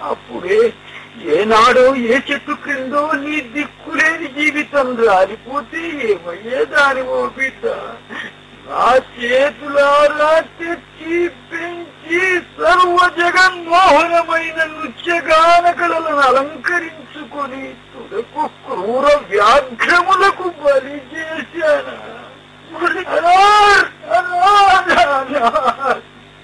అప్పుడే ఏనాడో ఏ చెట్టు క్రిందో నీ దిక్కులేని జీవితం రాలిపోతే ఏమయ్యేదానివో బిడ్డ నా చేతులారా తెచ్చి పెంచి సర్వ జగన్మోహనమైన నృత్యగాన కళలను అలంకరించుకొని తుదకు క్రూర వ్యాఘ్రములకు బలి చేశానా అనార్! అనార్! అనార్!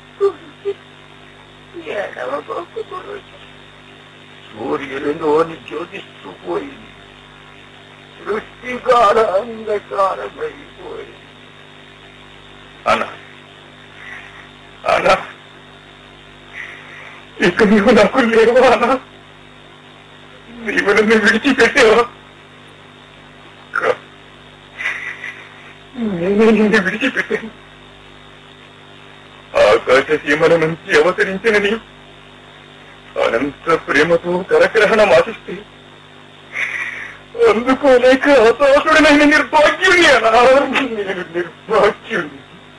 ఎడవబోకు గురూజీ. సూర్యుడిలోని జ్యోతిస్తూ పోయింది సృష్టికాల అంధకారమైపోయింది అన్నా అన్నా ఇక నీవు నాకు లేవా అన్నా నీవు నన్ను విడిచిపెట్టావా కా- నేనే నిన్ను విడిచిపెట్టాను ఆకాశ సీమల నుంచి అవతరించిన నీవు అనంత ప్రేమతో కరగ్రహణం ఆశిస్తే అందుకోలేక హతాశుడనైన నిర్భాగ్యుని అనా నేను నిర్భాగ్యుని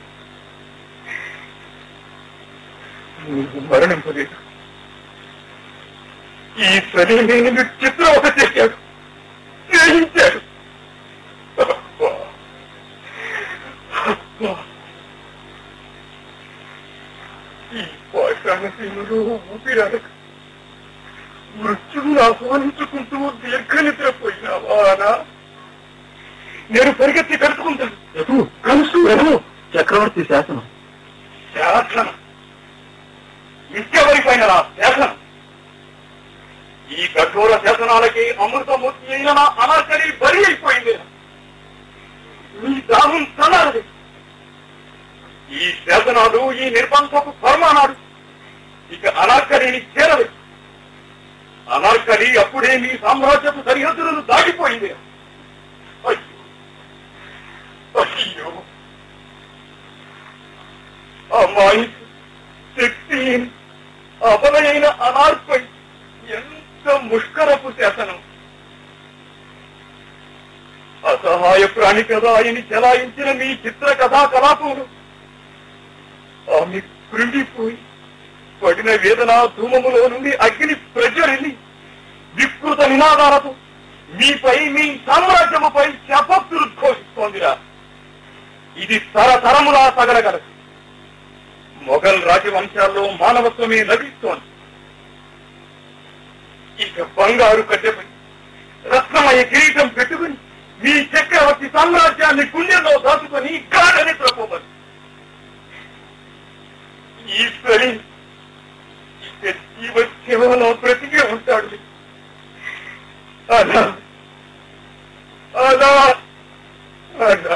నీవు మరణింపలేదు ఈ సరి నేను చిత్రవత చేశాడు చేయించాడు అబ్బా. అబ్బా. ఈ పాషాణ సీమలో ఊపిరాడక మృత్యువును ఆహ్వానించుకుంటూ దీర్ఘ నిద్రపోయినావా అనా నేను పరిగెత్తి కలుసుకుంటాను ప్రభు కలుసు ప్రభు చక్రవర్తి శాసనం శాసనం ఇంకెవరిపైన రా శాసనం ఈ కఠోర శాసనాలకి అమృతమూర్తి అయిన నా అనార్కలి బలి అయిపోయింది మీ దాహం తనాలి ఈ శాసనాలు ఈ నిర్బంధపు ఫర్మానాలు ఇక అనార్కలిని చేరదు అనార్కలి అప్పుడే మీ సామ్రాజ్యపు సరిహద్దులను దాటిపోయింది అయ్యో అయ్యో అమ్మాయి శక్తి అబలైన అనార్పై ఎంత ముష్కరపు శాసనం అసహాయ ప్రాణి కదా ఆయన చెలాయించిన మీ చిత్ర కథా కలాపములు ఆమె కృంగిపోయి పడిన వేదన ధూమములో నుండి అగ్ని ప్రజ్వరిల్లి వికృత నినాదాలతో మీపై మీ సామ్రాజ్యముపై శపత్తులు ఘోషిస్తోందిరా ఇది తరతరములా తగలగలదు మొఘల్ రాజవంశాల్లో మానవత్వమే లభిస్తోంది ఇక బంగారు కట్టెపై రత్నమయ కిరీటం పెట్టుకుని మీ చక్రవర్తి సామ్రాజ్యాన్ని గుండెల్లో దాచుకొని గాఢని ప్రపోమని ఈశ్వరి ఇక జీవత్యమలో బ్రతికే ఉంటాడు అలా అలా అలా